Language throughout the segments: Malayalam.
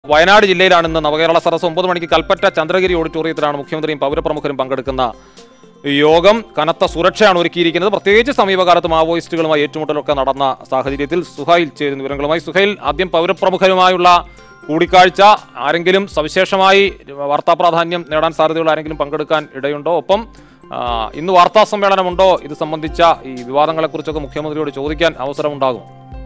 വയനാട് ജില്ലയിലാണ് ഇന്ന് നവകേരള സദസ് ഒമ്പത് മണിക്ക് കൽപ്പറ്റ ചന്ദ്രഗിരി ഓഡിറ്റോറിയത്തിലാണ് മുഖ്യമന്ത്രിയും പൗരപ്രമുഖരും പങ്കെടുക്കുന്ന യോഗം കനത്ത സുരക്ഷയാണ് ഒരുക്കിയിരിക്കുന്നത് പ്രത്യേകിച്ച് സമീപകാലത്ത് മാവോയിസ്റ്റുകളുമായി ഏറ്റുമുട്ടലൊക്കെ നടന്ന സാഹചര്യത്തിൽ സുഹൈൽ ചേരുന്ന വിവരങ്ങളുമായി സുഹൈൽ ആദ്യം പൗരപ്രമുഖരുമായുള്ള കൂടിക്കാഴ്ച ആരെങ്കിലും സവിശേഷമായി വാർത്താ പ്രാധാന്യം നേടാൻ സാധ്യതയുള്ള ആരെങ്കിലും പങ്കെടുക്കാൻ ഇടയുണ്ടോ ഒപ്പം ആ, ഇന്ന് വാർത്താ സമ്മേളനമുണ്ടോ ഇത് സംബന്ധിച്ച ഈ വിവാദങ്ങളെക്കുറിച്ചൊക്കെ മുഖ്യമന്ത്രിയോട് ചോദിക്കാൻ അവസരമുണ്ടാകും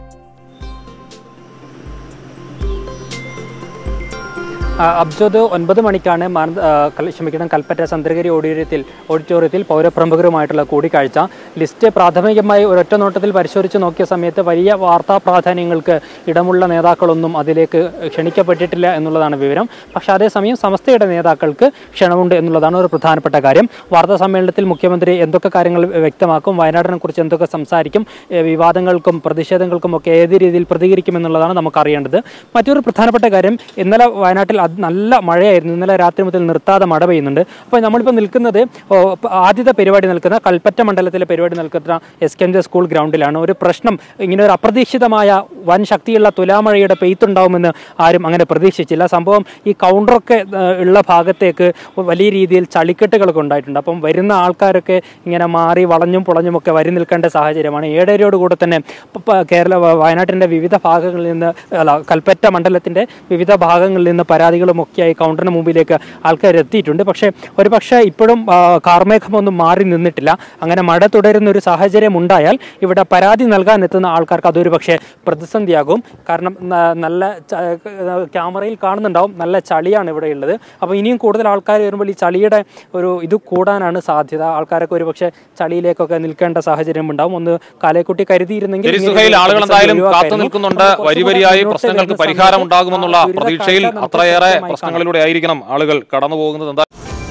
ആ, അബ്ജോദ് ഒൻപത് മണിക്കാണ് മാന- ആ, കൽ- ക്ഷമിക്കണം കൽപ്പറ്റ ചന്ദ്രഗിരി ഓഡിറ്റോറിയത്തിൽ ഓഡിറ്റോറിയത്തിൽ പൗരപ്രമുഖരുമായിട്ടുള്ള കൂടിക്കാഴ്ച ലിസ്റ്റ് പ്രാഥമികമായി ഒരൊറ്റ നോട്ടത്തിൽ പരിശോധിച്ച് നോക്കിയ സമയത്ത് വലിയ വാർത്താ പ്രാധാന്യങ്ങൾക്ക് ഇടമുള്ള നേതാക്കളൊന്നും അതിലേക്ക് ക്ഷണിക്കപ്പെട്ടിട്ടില്ല എന്നുള്ളതാണ് വിവരം പക്ഷേ അതേസമയം സമസ്തയുടെ നേതാക്കൾക്ക് ക്ഷണമുണ്ട് എന്നുള്ളതാണ് ഒരു പ്രധാനപ്പെട്ട കാര്യം വാർത്താ സമ്മേളനത്തിൽ മുഖ്യമന്ത്രി എന്തൊക്കെ കാര്യങ്ങൾ വ്യക്തമാക്കും വയനാടിനെ കുറിച്ച് എന്തൊക്കെ സംസാരിക്കും ഏ, വിവാദങ്ങൾക്കും പ്രതിഷേധങ്ങൾക്കും ഒക്കെ ഏത് രീതിയിൽ പ്രതികരിക്കും എന്നുള്ളതാണ് നമുക്ക് അറിയേണ്ടത് മറ്റൊരു പ്രധാനപ്പെട്ട കാര്യം ഇന്നലെ വയനാട്ടിൽ അത് നല്ല മഴയായിരുന്നു ഇന്നലെ രാത്രി മുതൽ നിർത്താതെ മഴ പെയ്യുന്നുണ്ട് അപ്പോൾ നമ്മളിപ്പോൾ നിൽക്കുന്നത് ഓ, ഇപ്പോ ആദ്യത്തെ പരിപാടി നിൽക്കുന്ന കൽപ്പറ്റ മണ്ഡലത്തിലെ പരിപാടി നിൽക്കുന്ന S K M J school ഗ്രൗണ്ടിലാണ് ഒരു പ്രശ്നം ഇങ്ങനെ ഒരു അപ്രതീക്ഷിതമായ വൻ ശക്തിയുള്ള തുലാമഴയുടെ പെയ്ത്തുണ്ടാവുമെന്ന് ആരും അങ്ങനെ പ്രതീക്ഷിച്ചില്ല സംഭവം ഈ കൗണ്ടറൊക്കെ ഏഹ്, ഉള്ള ഭാഗത്തേക്ക് വലിയ രീതിയിൽ ചളിക്കെട്ടുകളൊക്കെ ഉണ്ടായിട്ടുണ്ട് അപ്പം വരുന്ന ആൾക്കാരൊക്കെ ഇങ്ങനെ മാറി വളഞ്ഞും പുളഞ്ഞും ഒക്കെ വരി നിൽക്കേണ്ട സാഹചര്യമാണ് ഏഴരയോട് കൂടെ തന്നെ പ- പ- കേരള വ- വയനാട്ടിൻ്റെ വിവിധ ഭാഗങ്ങളിൽ നിന്ന് അല്ല കൽപ്പറ്റ മണ്ഡലത്തിൻ്റെ വിവിധ ഭാഗങ്ങളിൽ നിന്ന് പരാതികളും ഒക്കെയായി കൗണ്ടറിന് മുമ്പിലേക്ക് ആൾക്കാർ എത്തിയിട്ടുണ്ട് പക്ഷേ ഒരു പക്ഷേ ഇപ്പോഴും ആ, കാർമേഘമൊന്നും മാറി നിന്നിട്ടില്ല അങ്ങനെ മഴ തുടരുന്ന ഒരു സാഹചര്യം ഉണ്ടായാൽ ഇവിടെ പരാതി നൽകാൻ എത്തുന്ന ആൾക്കാർക്ക് അതൊരു പക്ഷേ പ്രതിസന്ധിയാകും കാരണം ന- നല്ല ച- ക്യാമറയിൽ കാണുന്നുണ്ടാവും നല്ല ചളിയാണ് ഇവിടെ ഉള്ളത് അപ്പോൾ ഇനിയും കൂടുതൽ ആൾക്കാർ വരുമ്പോൾ ഈ ചളിയുടെ ഒരു ഇത് കൂടാനാണ് സാധ്യത ആൾക്കാരൊക്കെ ഒരു പക്ഷേ ചളിയിലേക്കൊക്കെ നിൽക്കേണ്ട സാഹചര്യം ഉണ്ടാവും ഒന്ന് കാലേക്കുട്ടി കരുതിയിരുന്നെങ്കിൽ ശരി ഇങ്ങനെ സുഹൈൽ ഒരു ആളുകൾ പ്രതിസന്ധി എന്തായാലും കാത്തു ഒഴിവാക്കായിരുന്നു. നിൽക്കുന്നുണ്ട് അപ്പോൾ കുറച്ചുകൂടി വരിവരിയായി മുന്നോട്ട് പ്രശ്നങ്ങൾക്ക് വരുന്ന പരിഹാരം സമയത്ത് ഉണ്ടാകുമെന്നുള്ള ആ ദുരിത പ്രതീക്ഷയിൽ കാഴ്ച നമുക്ക് അത്രയേറെ കൃത്യമായി കാണാം. പ്രശ്നങ്ങളിലൂടെ ആയിരിക്കണം ആളുകൾ കടന്നു പോകുന്നത് എന്താ